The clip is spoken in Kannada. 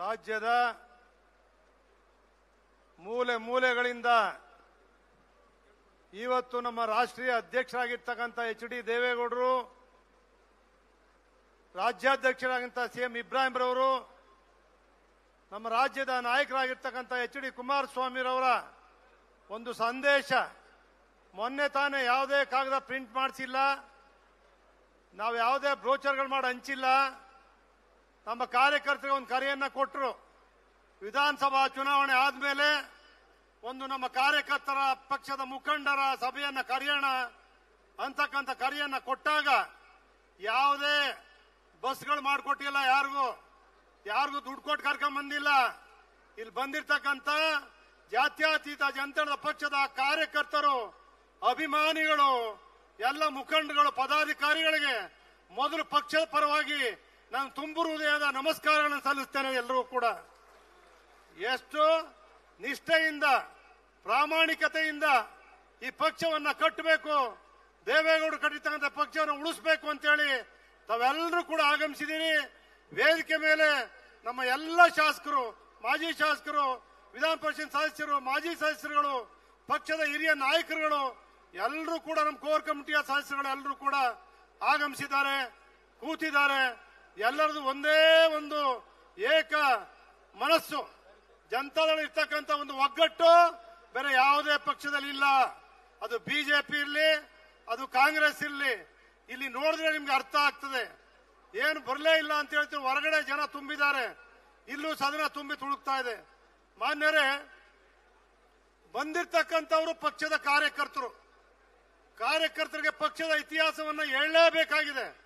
ರಾಜ್ಯದ ಮೂಲೆ ಮೂಲೆಗಳಿಂದ ಇವತ್ತು ನಮ್ಮ ರಾಷ್ಟ್ರೀಯ ಅಧ್ಯಕ್ಷರಾಗಿರ್ತಕ್ಕಂಥ ಎಚ್ ಡಿ ದೇವೇಗೌಡರು ರಾಜ್ಯಾಧ್ಯಕ್ಷರಾಗಿದ್ದ ಸಿ ಎಂ ಇಬ್ರಾಹಿಂರವರು ನಮ್ಮ ರಾಜ್ಯದ ನಾಯಕರಾಗಿರ್ತಕ್ಕಂಥ ಎಚ್ ಡಿ ಕುಮಾರಸ್ವಾಮಿರವರ ಒಂದು ಸಂದೇಶ ಮೊನ್ನೆ ತಾನೇ ಯಾವುದೇ ಕಾಗದ ಪ್ರಿಂಟ್ ಮಾಡಿಸಿಲ್ಲ ನಾವು ಯಾವುದೇ ಬ್ರೋಚರ್ಗಳು ಮಾಡಿ ಹಂಚಿಲ್ಲ ನಮ್ಮ ಕಾರ್ಯಕರ್ತರಿಗೆ ಒಂದು ಕರೆಯನ್ನ ಕೊಟ್ಟರು ವಿಧಾನಸಭಾ ಚುನಾವಣೆ ಆದ್ಮೇಲೆ ಒಂದು ನಮ್ಮ ಕಾರ್ಯಕರ್ತರ ಪಕ್ಷದ ಮುಖಂಡರ ಸಭೆಯನ್ನ ಕರೆಯೋಣ ಅಂತಕ್ಕಂಥ ಕರೆಯನ್ನ ಕೊಟ್ಟಾಗ ಯಾವುದೇ ಬಸ್ಗಳು ಮಾಡಿಕೊಟ್ಟಿಲ್ಲ ಯಾರಿಗೂ ಯಾರಿಗೂ ದುಡ್ಡು ಕೊಟ್ಟು ಕರ್ಕೊಂಡ್ ಬಂದಿಲ್ಲ ಇಲ್ಲಿ ಬಂದಿರ್ತಕ್ಕಂಥ ಜಾತ್ಯತೀತ ಜನತಾದಳ ಪಕ್ಷದ ಕಾರ್ಯಕರ್ತರು ಅಭಿಮಾನಿಗಳು ಎಲ್ಲ ಮುಖಂಡಗಳು ಪದಾಧಿಕಾರಿಗಳಿಗೆ ಮೊದಲು ಪಕ್ಷದ ಪರವಾಗಿ ನಾನು ತುಂಬು ಹೃದಯದ ನಮಸ್ಕಾರಗಳನ್ನು ಸಲ್ಲಿಸ್ತೇನೆ ಎಲ್ಲರೂ ಕೂಡ ಎಷ್ಟು ನಿಷ್ಠೆಯಿಂದ ಪ್ರಾಮಾಣಿಕತೆಯಿಂದ ಈ ಪಕ್ಷವನ್ನ ಕಟ್ಟಬೇಕು ದೇವೇಗೌಡರು ಕಟ್ಟಿರ್ತಕ್ಕಂಥ ಪಕ್ಷವನ್ನು ಉಳಿಸಬೇಕು ಅಂತೇಳಿ ತಾವೆಲ್ಲರೂ ಕೂಡ ಆಗಮಿಸಿದ್ದೀರಿ ವೇದಿಕೆ ಮೇಲೆ ನಮ್ಮ ಎಲ್ಲ ಶಾಸಕರು ಮಾಜಿ ಶಾಸಕರು ವಿಧಾನ ಪರಿಷತ್ ಸದಸ್ಯರು ಮಾಜಿ ಸದಸ್ಯರುಗಳು ಪಕ್ಷದ ಹಿರಿಯ ನಾಯಕರುಗಳು ಎಲ್ಲರೂ ಕೂಡ ನಮ್ಮ ಕೋರ್ ಕಮಿಟಿಯ ಸದಸ್ಯರುಗಳು ಎಲ್ಲರೂ ಕೂಡ ಆಗಮಿಸಿದ್ದಾರೆ ಕೂತಿದ್ದಾರೆ ಎಲ್ಲರದು ಒಂದೇ ಒಂದು ಏಕ ಮನಸ್ಸು ಜನತಾದಳ ಇರ್ತಕ್ಕಂಥ ಒಂದು ಒಗ್ಗಟ್ಟು ಬೇರೆ ಯಾವುದೇ ಪಕ್ಷದಲ್ಲಿ ಇಲ್ಲ ಅದು ಬಿಜೆಪಿ ಇರಲಿ ಅದು ಕಾಂಗ್ರೆಸ್ ಇರಲಿ ಇಲ್ಲಿ ನೋಡಿದ್ರೆ ನಿಮ್ಗೆ ಅರ್ಥ ಆಗ್ತದೆ ಏನು ಬರಲೇ ಇಲ್ಲ ಅಂತ ಹೇಳ್ತೀವಿ ಹೊರಗಡೆ ಜನ ತುಂಬಿದ್ದಾರೆ ಇಲ್ಲೂ ಸದನ ತುಂಬಿ ತುಳುಕ್ತಾ ಇದೆ ಮಾನ್ಯರೇ ಬಂದಿರ್ತಕ್ಕಂಥವರು ಪಕ್ಷದ ಕಾರ್ಯಕರ್ತರು ಕಾರ್ಯಕರ್ತರಿಗೆ ಪಕ್ಷದ ಇತಿಹಾಸವನ್ನ ಹೇಳಲೇಬೇಕಾಗಿದೆ